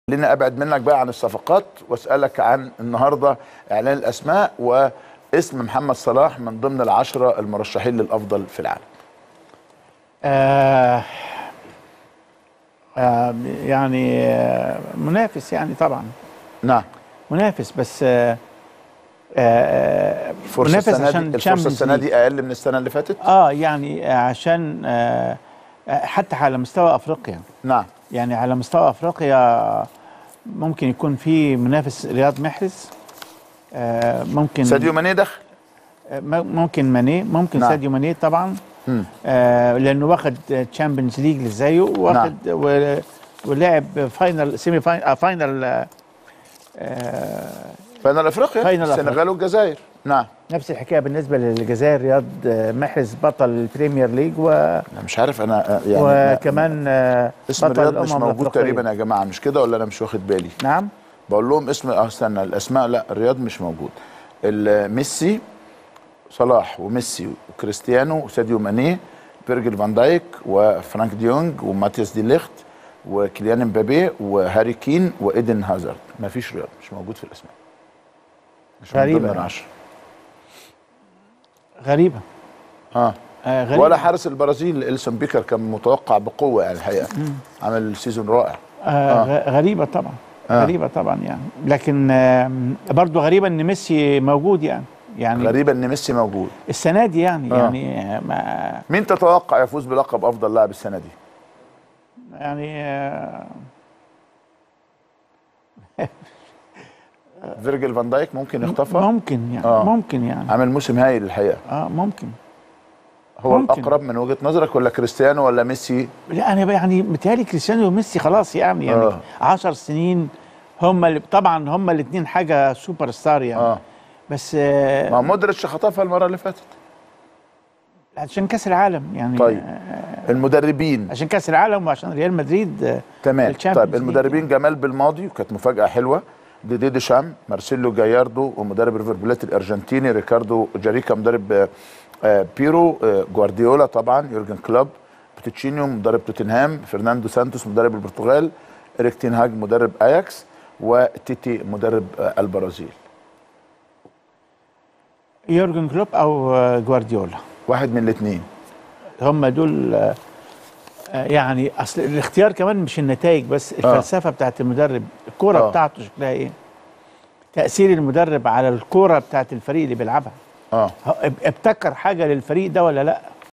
خليني ابعد منك بقى عن الصفقات واسالك عن النهارده اعلان الاسماء واسم محمد صلاح من ضمن العشره المرشحين للافضل في العالم. آه آه يعني آه منافس يعني طبعا نعم منافس بس آه آه الفرصه منافس السنه عشان دي الفرصه Champions السنه League. دي اقل من السنه اللي فاتت؟ اه يعني عشان آه آه، حتى على مستوى افريقيا نعم يعني على مستوى افريقيا ممكن يكون في منافس رياض محرز آه ممكن ساديو ماني دخل آه، ممكن ماني ممكن نعم. ساديو ماني طبعا مم. آه لانه واخد تشامبيونز ليج اللي زيه واخد و- ولعب فاينل سيمي فاينل آه فاينل آه آه فاينل افريقيا فاينل السنغال أفريقيا. والجزائر نعم نفس الحكايه بالنسبه للجزائر رياض آه، محرز بطل البريمير ليج و... انا مش عارف انا آه، يعني وكمان آه، اسم بطل الرياض مش الأمم موجود الأفريقية. تقريبا يا جماعه مش كده ولا انا مش واخد بالي؟ نعم بقول لهم اسم اه استنى الاسماء لا الرياض مش موجود ال- ميسي صلاح وميسي وكريستيانو وساديو ماني فيرجل فان دايك وفرانك ديونج وماتياس دي ليخت وكيليان امبابي وهاري كين وايدن هازارد ما فيش رياض مش موجود في الاسماء مش من غريبة ضمن يعني. العشرة غريبه اه آه غريبة. ولا حارس البرازيل إلسون بيكر كان متوقع بقوه يعني الحقيقه عمل سيزون رائع آه غ- غريبه طبعا آه. غريبه طبعا يعني لكن آه برضو غريبه ان ميسي موجود يعني يعني غريبه ان ميسي موجود السنه دي يعني آه. يعني آه، ما مين تتوقع يفوز بلقب افضل لاعب السنه دي يعني آه فيرجل فان دايك ممكن يخطفها ممكن يعني آه. ممكن يعني عامل موسم هايل الحقيقه اه ممكن هو ممكن. الاقرب من وجهه نظرك ولا كريستيانو ولا ميسي لا انا بقى يعني متهيألي كريستيانو وميسي خلاص يعني يعني آه. 10 سنين هم اللي طبعا هم الاثنين حاجه سوبر ستار يعني اه بس آه ما مودريتش خطفها المره اللي فاتت عشان كاس العالم يعني طيب. آه المدربين عشان كاس العالم وعشان ريال مدريد آه تمام الشامبيونز طيب ليج المدربين جمال بالماضي وكانت مفاجاه حلوه ديدي ديشام مارسيلو جاياردو ومدرب ريفر بليت الارجنتيني ريكاردو جاريكا مدرب آه، آه، بيرو آه، جوارديولا طبعا يورجن كلوب بوتشينيو مدرب توتنهام فرناندو سانتوس مدرب البرتغال إريك تين هاج مدرب اياكس وتيتي مدرب آه، البرازيل يورجن كلوب او آه، جوارديولا واحد من الاثنين هم دول آه، آه، يعني اصل الاختيار كمان مش النتائج بس الفلسفه بتاعت المدرب الكوره آه. بتاعته شكلها ايه تاثير المدرب على الكوره بتاعت الفريق اللي بيلعبها اه هو اب- ابتكر حاجه للفريق ده ولا لا